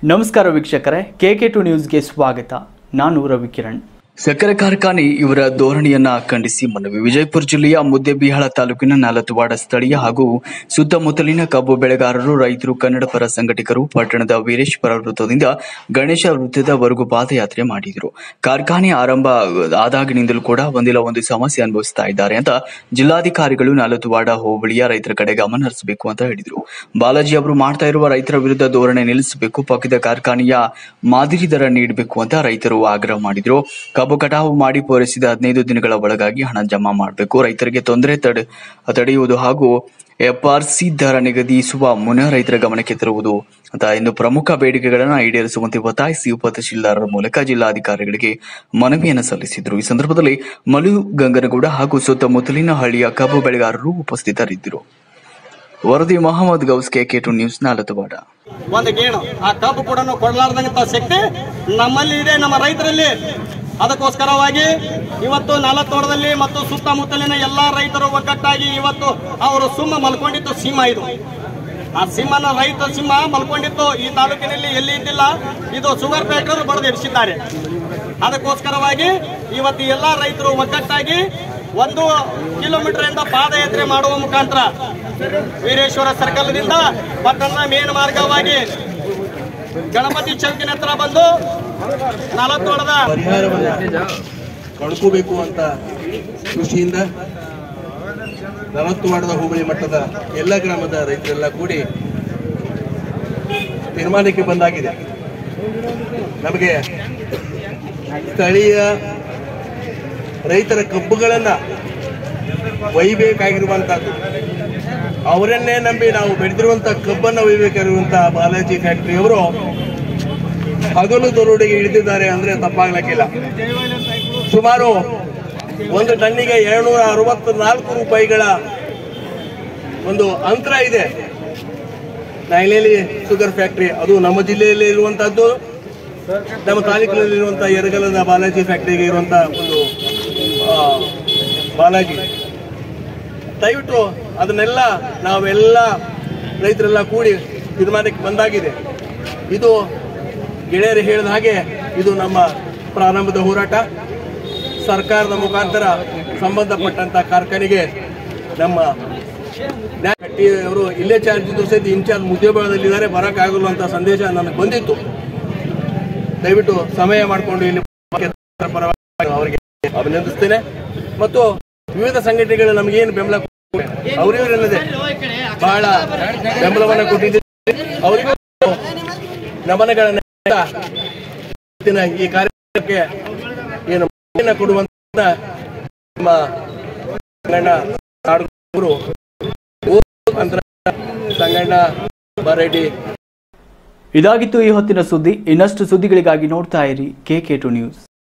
ನಮಸ್ಕಾರ ವೀಕ್ಷಕರೇ K K to ನ್ಯೂಸ್ಗೆ ಸ್ವಾಗತ ನಾನು ರವಿಕಿರಣ್ ಸಕ್ಕರೆ ಕಾರ್ಖಾನೆ ಇವರ ಧೋರಣೆಯನ್ನ ಖಂಡಿಸಿ ಮನವಿ ವಿಜಯಪುರ ಜಿಲ್ಲೆಯ ಮುದ್ದೆಬಿಹಾಳ ತಾಲೂಕಿನ ನಾಲತುವಾಡ ಸ್ಥಳೀಯ ಹಾಗೂ ಸುತ್ತಮುತ್ತಲಿನ ಕಬ್ಬು ಬೆಳೆಗಾರರು ರೈತರು ಕನ್ನಡ ಪರ ಸಂಘಟಕರು ಪಟ್ಟಣದ ವೀರೇಶ್ವರ ವೃತ್ತದಿಂದ ಗಣೇಶ ವೃತ್ತದವರೆಗೂ ಪಾದಯಾತ್ರೆ ಮಾಡಿದರು ಕಾರ್ಖಾನೆ ಆರಂಭ ಆದಾಗಿನಿಂದಲೂ ಕೂಡ ಒಂದಿಲ್ಲ ಒಂದು ಸಮಸ್ಯೆ ಅನುಭವಿಸ್ತಾ ಇದ್ದಾರೆ ಅಂತ ಜಿಲ್ಲಾಧಿಕಾರಿಗಳು ನಾಲತುವಾಡ ಹೋಬಳಿಯ ರೈತರ ಕಡೆ ಗಮನ ಹರಿಸಬೇಕು ಅಂತ ಹೇಳಿದರು ಬಾಲಾಜಿ ಅವರು ಮಾಡ್ತಾ ಇರುವ ರೈತರ ವಿರುದ್ಧ ಧೋರಣೆ ನಿಲ್ಲಿಸಬೇಕು ಪಕ್ಕದ ಕಾರ್ಖಾನೆಯ ಮಾದರಿ ದರ ನೀಡಬೇಕು ಅಂತ ರೈತರು ಆಗ್ರಹ ಮಾಡಿದ್ರು ಕಬ್ಬು ಕಟಾವು ಮಾಡಿ ಪೂರೈಸಿದ ಹದಿನೈದು ದಿನಗಳ ಒಳಗಾಗಿ ಹಣ ಜಮಾ ಮಾಡಬೇಕು ರೈತರಿಗೆ ತೊಂದರೆ ತಡೆ ತಡೆಯುವುದು ಹಾಗೂ ಎಫ್ಆರ್ಸಿ ದರ ನಿಗದಿಸುವ ಮುನ್ನ ರೈತರ ಗಮನಕ್ಕೆ ತರುವುದು ಅಂತ ಇನ್ನು ಪ್ರಮುಖ ಬೇಡಿಕೆಗಳನ್ನು ಈಡೇರಿಸುವಂತೆ ಒತ್ತಾಯಿಸಿ ಉಪತಹಶೀಲ್ದಾರರ ಮೂಲಕ ಜಿಲ್ಲಾಧಿಕಾರಿಗಳಿಗೆ ಮನವಿಯನ್ನು ಸಲ್ಲಿಸಿದರು ಈ ಸಂದರ್ಭದಲ್ಲಿ ಮಲು ಗಂಗನಗೌಡ ಹಾಗೂ ಸುತ್ತಮುತ್ತಲಿನ ಹಳ್ಳಿಯ ಕಬ್ಬು ಬೆಳೆಗಾರರು ಉಪಸ್ಥಿತರಿದ್ದರು ವರದಿ Mohammed Gous K two news Nalatwad ಒಂದು ಗೇಣು ಆ ಕಬ್ಬು ಕೂಡ ಕೊಡಲಾರ್ದಂತ ಶಕ್ತಿ ನಮ್ಮಲ್ಲಿ ಇದೆ ನಮ್ಮ ರೈತರಲ್ಲಿ ಅದಕ್ಕೋಸ್ಕರವಾಗಿ ಇವತ್ತು ನಾಲತ್ತೋಟದಲ್ಲಿ ಮತ್ತು ಸುತ್ತಮುತ್ತಲಿನ ಎಲ್ಲಾ ರೈತರು ಒಗ್ಗಟ್ಟಾಗಿ ಇವತ್ತು ಅವರು ಸುಮ್ಮ ಮಲ್ಕೊಂಡಿತ್ತು ಸಿಂಹ ಇದು ಆ ಸಿಂಹನ ರೈತ ಸಿಂಹ ಮಲ್ಕೊಂಡಿತ್ತು ಈ ತಾಲೂಕಿನಲ್ಲಿ ಎಲ್ಲಿ ಇದ್ದಿಲ್ಲ ಇದು ಶುಗರ್ ಫ್ಯಾಕ್ಟರಿ ಬಡದು ಎಬ್ಸಿದ್ದಾರೆ ಅದಕ್ಕೋಸ್ಕರವಾಗಿ ಇವತ್ತು ಎಲ್ಲಾ ರೈತರು ಒಗ್ಗಟ್ಟಾಗಿ ಒಂದು ಕಿಲೋಮೀಟರ್ ಇಂದ ಪಾದಯಾತ್ರೆ ಮಾಡುವ ಮುಖಾಂತರ ವೀರೇಶ್ವರ ಸರ್ಕಲ್ದಿಂದ ಪಟ್ಟಣದ ಮೇನ್ ಮಾರ್ಗವಾಗಿ ಗಣಪತಿ ಚೌಕಿನ ಹತ್ರ ಬಂದು ನಾಲ್ಕೋಳದ ಪರಿಹಾರವನ್ನ ಕಳ್ಕೋಬೇಕು ಅಂತ ಖುಷಿಯಿಂದ ನಲವತ್ತು ವಾರ್ಡದ ಹೋಬಳಿ ಮಟ್ಟದ ಎಲ್ಲ ಗ್ರಾಮದ ರೈತರೆಲ್ಲ ಕೂಡಿ ತೀರ್ಮಾನಕ್ಕೆ ಬಂದಾಗಿದೆ ನಮಗೆ ಸ್ಥಳೀಯ ರೈತರ ಕಬ್ಬುಗಳನ್ನ ಒಯ್ಯಬೇಕಾಗಿರುವಂತಹದ್ದು ಅವರನ್ನೇ ನಂಬಿ ನಾವು ಬೆಳೆದಿರುವಂತ ಕಬ್ಬನ್ನ ಒಯ್ಯಬೇಕಾಗಿರುವಂತಹ ಬಾಲಾಜಿ ಫ್ಯಾಕ್ಟರಿಯವರು ಹಗಲು ದರೋಡೆಗೆ ಇಳಿದಿದ್ದಾರೆ ಅಂದ್ರೆ ತಪ್ಪಾಗ್ಲಿಕ್ಕಿಲ್ಲ ಸುಮಾರು ಒಂದು ಟನ್ನಿಗೆ ಏಳ್ನೂರ ಅರವತ್ನಾಲ್ಕು ರೂಪಾಯಿಗಳ ಒಂದು ಅಂತರ ಇದೆ ನೈಲೇಲಿ ಶುಗರ್ ಫ್ಯಾಕ್ಟರಿ ಅದು ನಮ್ಮ ಜಿಲ್ಲೆಯಲ್ಲಿ ಇರುವಂತಹದ್ದು ನಮ್ಮ ತಾಲೂಕಿನಲ್ಲಿ ಇರುವಂತಹ ಎರಗಲದ ಬಾಲಾಜಿ ಫ್ಯಾಕ್ಟರಿಗೆ ಇರುವಂತಹ ಒಂದು ಆ, ಬಾಲಾಜಿ ದಯವಿಟ್ಟು ಅದನ್ನೆಲ್ಲ ನಾವೆಲ್ಲ ರೈತರೆಲ್ಲ ಕೂಡಿ ತೀರ್ಮಾನಕ್ಕೆ ಬಂದಾಗಿದೆ ಇದು ಗೆಳೆಯರು ಹೇಳಿದ ಹಾಗೆ ಇದು ನಮ್ಮ ಪ್ರಾರಂಭದ ಹೋರಾಟ ಸರ್ಕಾರದ ಮುಖಾಂತರ ಸಂಬಂಧಪಟ್ಟಂತ ಕಾರ್ಖಾನೆಗೆ ನಮ್ಮ ಅವರು ಇಲ್ಲೇ ಚಾರ್ಜ್ ಇದ್ರು ಸಹಿತ ಇನ್ಚಾರ್ಜ್ ಮುದ್ದೇಬಾಳದಲ್ಲಿದ್ದಾರೆ ಬರೋಕ್ಕಾಗಲ್ಲ ಅಂತ ಸಂದೇಶ ನನಗೆ ಬಂದಿತ್ತು ದಯವಿಟ್ಟು ಸಮಯ ಮಾಡಿಕೊಂಡು ಇಲ್ಲಿ ಪರವಾಗಿ ಅವರಿಗೆ ಅಭಿನಂದಿಸ್ತೇನೆ ಮತ್ತು ವಿವಿಧ ಸಂಘಟನೆಗಳು ನಮಗೇನು ಬೆಂಬಲ ಕೊಟ್ಟಿವೆ, ಅವರಿವರಲ್ಲದೆ ಬಹಳ ಬೆಂಬಲವನ್ನು ಕೊಟ್ಟಿದ್ದೀರಿ ಅವರಿಗೂ ನಮನಗಳನ್ನ ಇವತ್ತಿನ ಈ ಕಾರ್ಯಕ್ರಮಕ್ಕೆ ಏನು ಮಾಹಿತಿಯನ್ನ ಕೊಡುವಂತ ನಮ್ಮ ಸಂಗಣ್ಣ ನಾಡಗೂರು ಅಂತ ಸಂಗಣ್ಣ ಬರೆಡಿ ಇದಾಗಿತ್ತು ಈ ಹೊತ್ತಿನ ಸುದ್ದಿ ಇನ್ನಷ್ಟು ಸುದ್ದಿಗಳಿಗಾಗಿ ನೋಡ್ತಾ ಇರಿ ಕೆ ಕೆ ಟು ನ್ಯೂಸ್